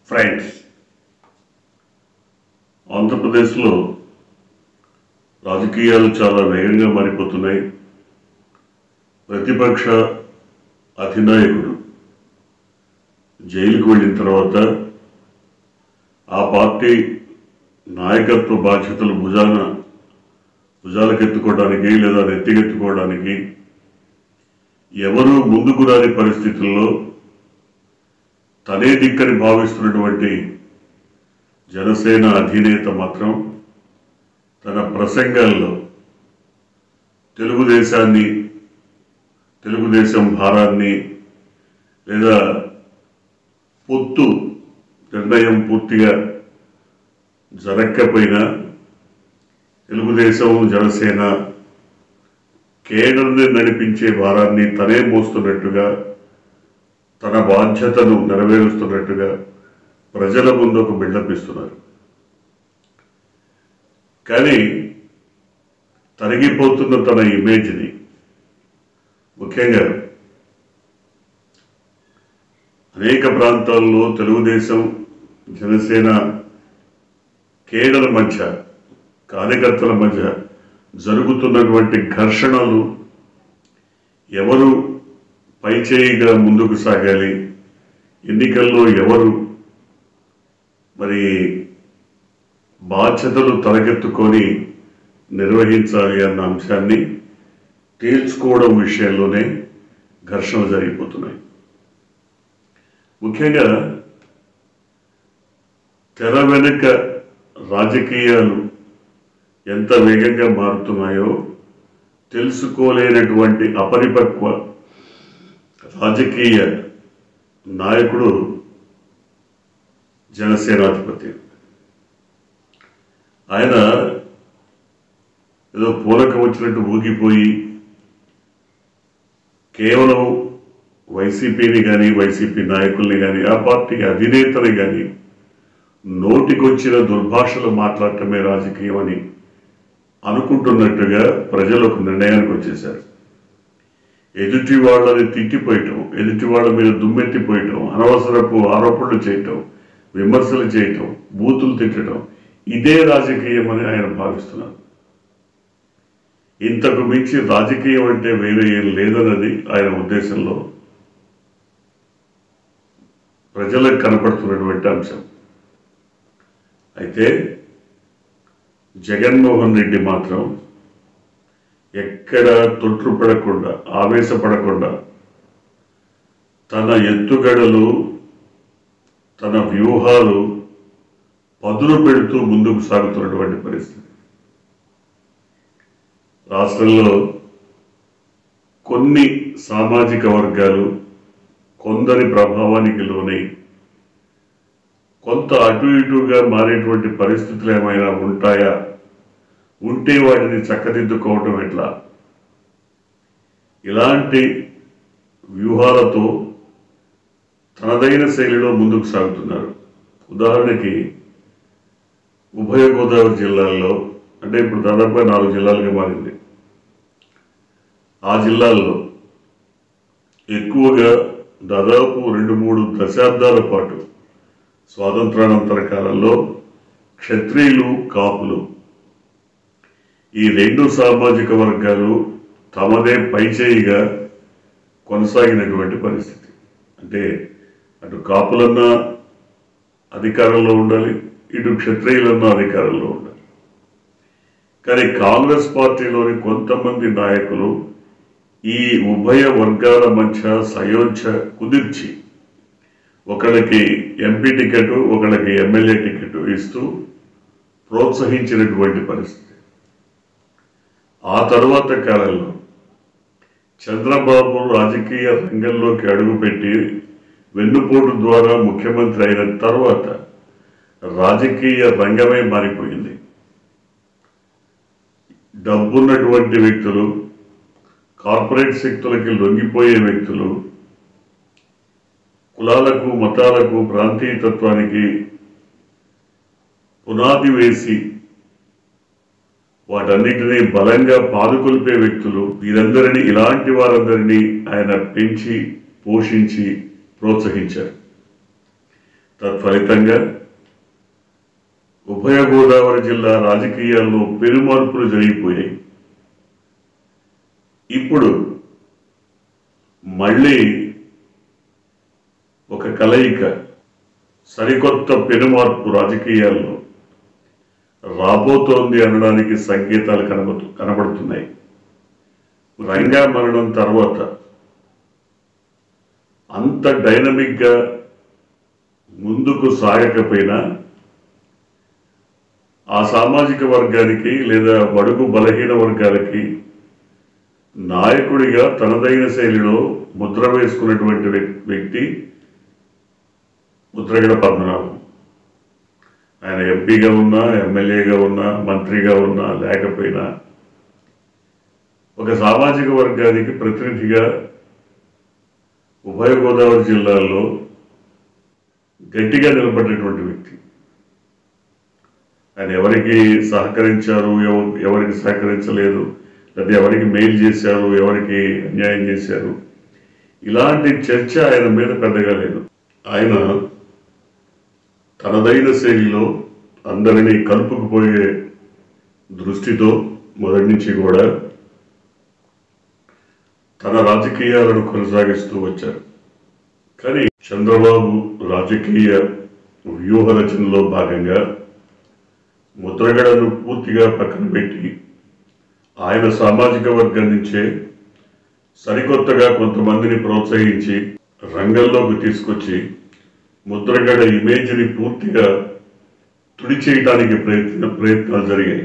friends ఆంధ్రప్రదేశ్లో రాజకీయాలు చాలా వేగంగా మారిపోతున్నాయి ప్రతిపక్ష అధినాయకుడు జైలుకు వెళ్ళిన తర్వాత ఆ పార్టీ నాయకత్వ బాధ్యతలు భుజాన భుజాలకెత్తుకోవడానికి లేదా నెత్తికెత్తుకోవడానికి ఎవరు ముందుకు రాని పరిస్థితుల్లో తనే దిక్కని భావిస్తున్నటువంటి జనసేన అధినేత మాత్రం తన ప్రసంగాల్లో తెలుగుదేశాన్ని తెలుగుదేశం భారాన్ని లేదా పొత్తు నిర్ణయం పూర్తిగా జరగకపోయినా తెలుగుదేశం జనసేన కేడర్ని నడిపించే భారాన్ని తనే మోస్తున్నట్టుగా తన బాధ్యతను నెరవేరుస్తున్నట్టుగా ప్రజల ముందు ఒక బిల్డప్ ఇస్తున్నారు కానీ తరిగిపోతున్న తన ఇమేజ్ని ముఖ్యంగా అనేక ప్రాంతాల్లో తెలుగుదేశం జనసేన కేడల మధ్య కార్యకర్తల మధ్య జరుగుతున్నటువంటి ఘర్షణలు ఎవరు పైచేయిగా ముందుకు సాగాలి ఎన్నికల్లో ఎవరు మరి బాధ్యతలు తలకెత్తుకొని నిర్వహించాలి అన్న అంశాన్ని తేల్చుకోవడం విషయంలోనే ఘర్షణలు జరిగిపోతున్నాయి ముఖ్యంగా తెర వెనుక రాజకీయాలు ఎంత వేగంగా మారుతున్నాయో తెలుసుకోలేనటువంటి అపరిపక్వ రాజకీయ నాయకుడు జనసేనాధిపతి ఆయన ఏదో పూలకం వచ్చినట్టు ఊగిపోయి కేవలం వైసీపీని కానీ వైసీపీ నాయకుల్ని కానీ ఆ పార్టీ అధినేతని కానీ నోటికొచ్చిన దుర్భాషలు మాట్లాడటమే రాజకీయం అని అనుకుంటున్నట్టుగా ప్రజలు ఒక నిర్ణయానికి వచ్చేశారు ఎదుటి వాళ్ళని తిట్టిపోయటం ఎదుటి వాళ్ళ మీద దుమ్మెత్తిపోయటం అనవసరపు ఆరోపణలు చేయటం విమర్శలు చేయటం బూతులు తిట్టడం ఇదే రాజకీయం అని ఆయన భావిస్తున్నారు ఇంతకు మించి రాజకీయం అంటే వేరే ఏం లేదన్నది ఆయన ఉద్దేశంలో ప్రజలకు కనపడుతున్నటువంటి అంశం అయితే జగన్మోహన్ రెడ్డి మాత్రం ఎక్కడ తొట్టుపడకుండా ఆవేశపడకుండా తన ఎత్తుగడలు తన వ్యూహాలు పదులు పెడుతూ ముందుకు సాగుతున్నటువంటి పరిస్థితి రాష్ట్రంలో కొన్ని సామాజిక వర్గాలు కొందరి ప్రభావానికి లోనై కొంత అటు ఇటుగా మారేటువంటి పరిస్థితులు ఏమైనా ఉంటాయా ఉంటే వాటిని చక్కదిద్దుకోవటం ఎట్లా ఇలాంటి వ్యూహాలతో తనదైన శైలిలో ముందుకు సాగుతున్నారు ఉదాహరణకి ఉభయ గోదావరి జిల్లాల్లో అంటే ఇప్పుడు దాదాపుగా నాలుగు జిల్లాలుగా మారింది ఆ జిల్లాల్లో ఎక్కువగా దాదాపు రెండు మూడు దశాబ్దాల పాటు స్వాతంత్రానంతర కాలంలో క్షత్రియులు కాపులు ఈ రెండు సామాజిక వర్గాలు తమదే పైచేయిగా కొనసాగినటువంటి పరిస్థితి అంటే అటు కాపులన్నా అధికారంలో ఉండాలి ఇటు క్షత్రియులన్నా అధికారంలో ఉండాలి కానీ కాంగ్రెస్ పార్టీలోని కొంతమంది నాయకులు ఈ ఉభయ వర్గాల మధ్య సయోధ్య కుదిర్చి ఒకళ్ళకి ఎంపీ టికెట్ ఒకళ్ళకి ఎమ్మెల్యే టికెట్ ఇస్తూ ప్రోత్సహించినటువంటి పరిస్థితి ఆ తరువాత కాలంలో చంద్రబాబు రాజకీయ రంగంలోకి అడుగుపెట్టి వెన్నుపోటు ద్వారా ముఖ్యమంత్రి అయిన తర్వాత రాజకీయ రంగమే మారిపోయింది డబ్బున్నటువంటి వ్యక్తులు కార్పొరేట్ శక్తులకి లొంగిపోయే వ్యక్తులు కులాలకు మతాలకు ప్రాంతీయతత్వానికి పునాది వేసి వాటన్నిటినీ బలంగా పాదుకొల్పే వ్యక్తులు వీరందరినీ ఇలాంటి వారందరినీ ఆయన పెంచి పోషించి ప్రోత్సహించారు తత్ఫలితంగా ఉభయ గోదావరి జిల్లా రాజకీయాల్లో పెరుమార్పులు జరిగిపోయాయి ఇప్పుడు మళ్ళీ ఒక కలయిక సరికొత్త పెనుమార్పు రాజకీయాల్లో రాబోతోంది అనడానికి సంకేతాలు కనబడు కనబడుతున్నాయి రంగా మరణం తర్వాత అంత డైనమిక్గా ముందుకు సాగకపోయినా ఆ సామాజిక వర్గానికి లేదా బడుగు బలహీన వర్గాలకి నాయకుడిగా తనదైన శైలిలో ముద్ర వేసుకున్నటువంటి వ్యక్- వ్యక్తి ముద్రగడ పద్మనాభం ఆయన ఎంపీగా ఉన్నా ఎమ్మెల్యేగా ఉన్నా మంత్రిగా ఉన్నా లేకపోయినా ఒక సామాజిక వర్గానికి ప్రతినిధిగా ఉభయ గోదావరి జిల్లాల్లో గట్టిగా నిలబడినటువంటి వ్యక్తి ఆయన ఎవరికి సహకరించారు ఎవ- ఎవరికి సహకరించలేదు లేదా ఎవరికి మెయిల్ చేశారు ఎవరికి అన్యాయం చేశారు ఇలాంటి చర్చ ఆయన మీద పెద్దగా లేదు ఆయన తనదైన శైలిలో అందరినీ కలుపుకుపోయే దృష్టితో మొదటి నుంచి కూడా తన రాజకీయాలను కొనసాగిస్తూ వచ్చారు కానీ చంద్రబాబు రాజకీయ వ్యూహ రచనలో భాగంగా ముద్రగడను పూర్తిగా పక్కన పెట్టి ఆయన సామాజిక వర్గం నుంచే సరికొత్తగా కొంతమందిని ప్రోత్సహించి రంగంలోకి తీసుకొచ్చి ముద్రగడ ఇమేజ్ని పూర్తిగా తుడిచేయటానికి ప్రయత్న ప్రయత్నాలు జరిగాయి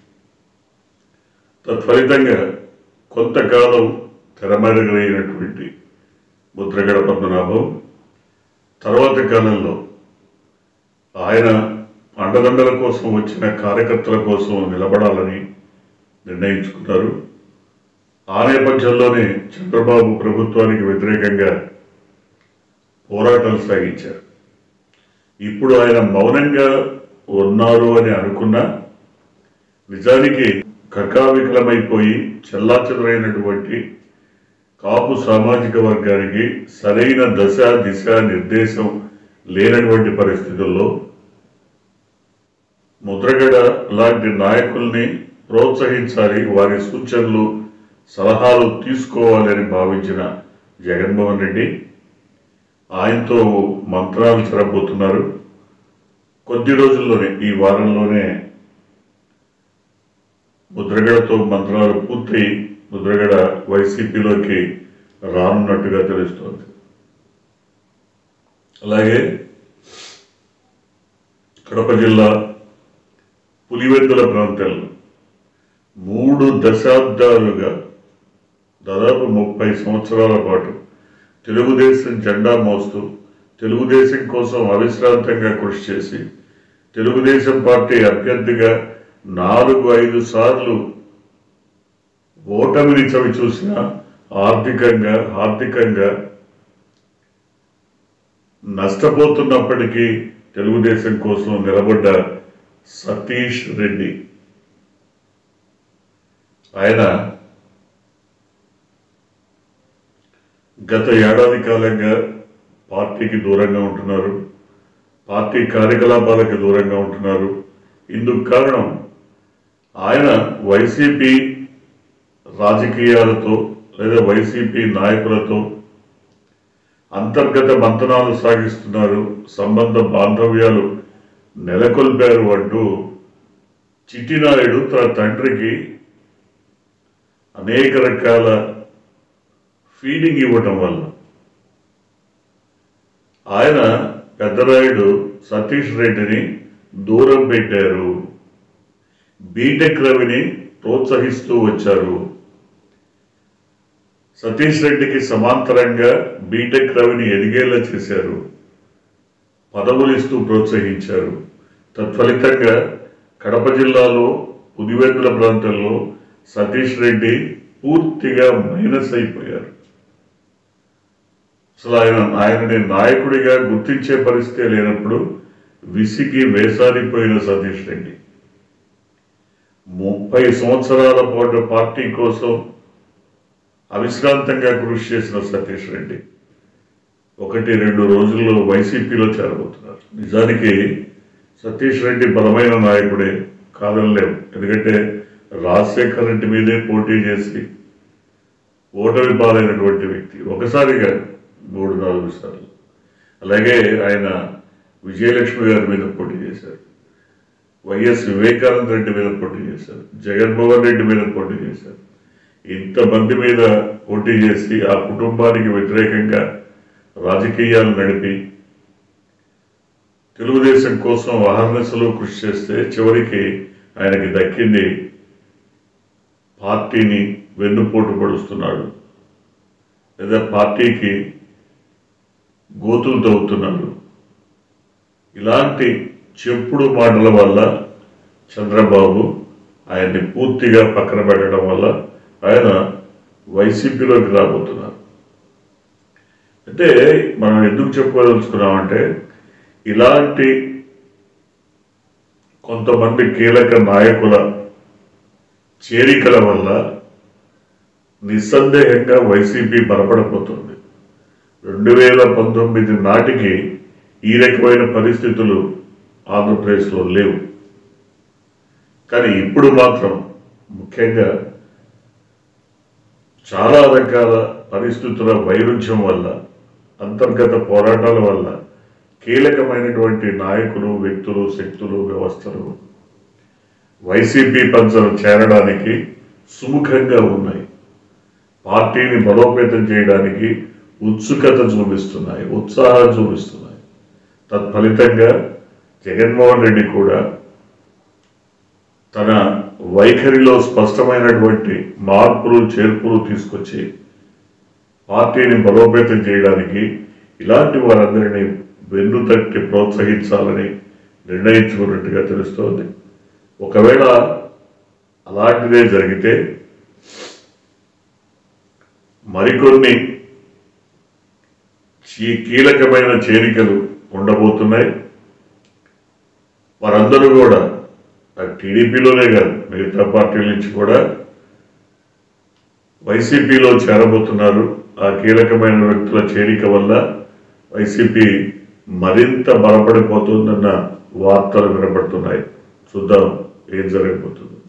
తత్ఫలితంగా కొంతకాలం తెరమరుగైనటువంటి ముద్రగడ పద్మనాభం తర్వాత కాలంలో ఆయన అండదండల కోసం వచ్చిన కార్యకర్తల కోసం నిలబడాలని నిర్ణయించుకున్నారు ఆ నేపథ్యంలోనే చంద్రబాబు ప్రభుత్వానికి వ్యతిరేకంగా పోరాటాలు సాగించారు ఇప్పుడు ఆయన మౌనంగా ఉన్నారు అని అనుకున్నా నిజానికి కకావికలమైపోయి చెల్లాచెదరైనటువంటి కాపు సామాజిక వర్గానికి సరైన దశ దిశ నిర్దేశం లేనటువంటి పరిస్థితుల్లో ముద్రగడ లాంటి నాయకుల్ని ప్రోత్సహించాలి వారి సూచనలు సలహాలు తీసుకోవాలి అని భావించిన జగన్మోహన్ రెడ్డి ఆయనతో మంత్రాలు చెరబోతున్నారు కొద్ది రోజుల్లోనే ఈ వారంలోనే ముద్రగడతో మంత్రాలు పూర్తి ముద్రగడ వైసీపీలోకి రానున్నట్టుగా తెలుస్తోంది అలాగే కడప జిల్లా పులివెందుల ప్రాంతంలో మూడు దశాబ్దాలుగా దాదాపు ముప్పై సంవత్సరాల పాటు తెలుగుదేశం జెండా మోస్తూ తెలుగుదేశం కోసం అవిశ్రాంతంగా కృషి చేసి తెలుగుదేశం పార్టీ అభ్యర్థిగా నాలుగు ఐదు సార్లు ఓటమిని చవి చూసిన ఆర్థికంగా ఆర్థికంగా నష్టపోతున్నప్పటికీ తెలుగుదేశం కోసం నిలబడ్డ సతీష్ రెడ్డి ఆయన గత ఏడాది కాలంగా పార్టీకి దూరంగా ఉంటున్నారు పార్టీ కార్యకలాపాలకు దూరంగా ఉంటున్నారు ఇందుకు కారణం ఆయన వైసీపీ రాజకీయాలతో లేదా వైసీపీ నాయకులతో అంతర్గత మంతనాలు సాగిస్తున్నారు సంబంధ బాంధవ్యాలు నెలకొల్పారు అంటూ చిట్టినాయుడు తన తండ్రికి అనేక రకాల ఫీడింగ్ ఇవ్వటం వల్ల ఆయన పెద్దరాయుడు సతీష్ రెడ్డిని దూరం పెట్టారు బీటెక్ రవిని ప్రోత్సహిస్తూ వచ్చారు సతీష్ రెడ్డికి సమాంతరంగా బీటెక్ రవిని ఎదిగేలా చేశారు పదవులు ఇస్తూ ప్రోత్సహించారు తత్ఫలితంగా కడప జిల్లాలో పుదివెందుల ప్రాంతంలో సతీష్ రెడ్డి పూర్తిగా మైనస్ అయిపోయారు అసలు ఆయన ఆయనని నాయకుడిగా గుర్తించే పరిస్థితి లేనప్పుడు విసిగి వేసారిపోయిన సతీష్ రెడ్డి ముప్పై సంవత్సరాల పాటు పార్టీ కోసం అవిశ్రాంతంగా కృషి చేసిన సతీష్ రెడ్డి ఒకటి రెండు రోజుల్లో వైసీపీలో చేరబోతున్నారు నిజానికి సతీష్ రెడ్డి బలమైన నాయకుడే కాదనలేము ఎందుకంటే రాజశేఖర్ రెడ్డి మీదే పోటీ చేసి ఓటమి పాలైనటువంటి వ్యక్తి ఒకసారిగా మూడు నాలుగు సార్లు అలాగే ఆయన విజయలక్ష్మి గారి మీద పోటీ చేశారు వైఎస్ వివేకానంద రెడ్డి మీద పోటీ చేశారు జగన్మోహన్ రెడ్డి మీద పోటీ చేశారు ఇంతమంది మీద పోటీ చేసి ఆ కుటుంబానికి వ్యతిరేకంగా రాజకీయాలు నడిపి తెలుగుదేశం కోసం అహర్నిశలు కృషి చేస్తే చివరికి ఆయనకి దక్కింది పార్టీని వెన్నుపోటు పడుస్తున్నాడు లేదా పార్టీకి గోతులు తవ్వుతున్నాడు ఇలాంటి చెప్పుడు మాటల వల్ల చంద్రబాబు ఆయన్ని పూర్తిగా పక్కన పెట్టడం వల్ల ఆయన వైసీపీలోకి రాబోతున్నారు అంటే మనం ఎందుకు చెప్పుకోదలుచుకున్నామంటే ఇలాంటి కొంతమంది కీలక నాయకుల చేరికల వల్ల నిస్సందేహంగా వైసీపీ బలపడబోతుంది రెండు వేల పంతొమ్మిది నాటికి ఈ రకమైన పరిస్థితులు ఆంధ్రప్రదేశ్లో లేవు కానీ ఇప్పుడు మాత్రం ముఖ్యంగా చాలా రకాల పరిస్థితుల వైరుధ్యం వల్ల అంతర్గత పోరాటాల వల్ల కీలకమైనటువంటి నాయకులు వ్యక్తులు శక్తులు వ్యవస్థలు వైసీపీ పంచను చేరడానికి సుముఖంగా ఉన్నాయి పార్టీని బలోపేతం చేయడానికి ఉత్సుకత చూపిస్తున్నాయి ఉత్సాహం చూపిస్తున్నాయి తత్ఫలితంగా జగన్మోహన్ రెడ్డి కూడా తన వైఖరిలో స్పష్టమైనటువంటి మార్పులు చేర్పులు తీసుకొచ్చి పార్టీని బలోపేతం చేయడానికి ఇలాంటి వారందరినీ వెన్ను తట్టి ప్రోత్సహించాలని నిర్ణయించుకున్నట్టుగా తెలుస్తోంది ఒకవేళ అలాంటిదే జరిగితే మరికొన్ని చీ- కీలకమైన చేరికలు ఉండబోతున్నాయి వారందరూ కూడా అది టీడీపీలోనే కాదు మిగతా పార్టీల నుంచి కూడా వైసీపీలో చేరబోతున్నారు ఆ కీలకమైన వ్యక్తుల చేరిక వల్ల వైసీపీ మరింత బలపడిపోతుందన్న వార్తలు వినపడుతున్నాయి చూద్దాం ఏం జరగబోతుంది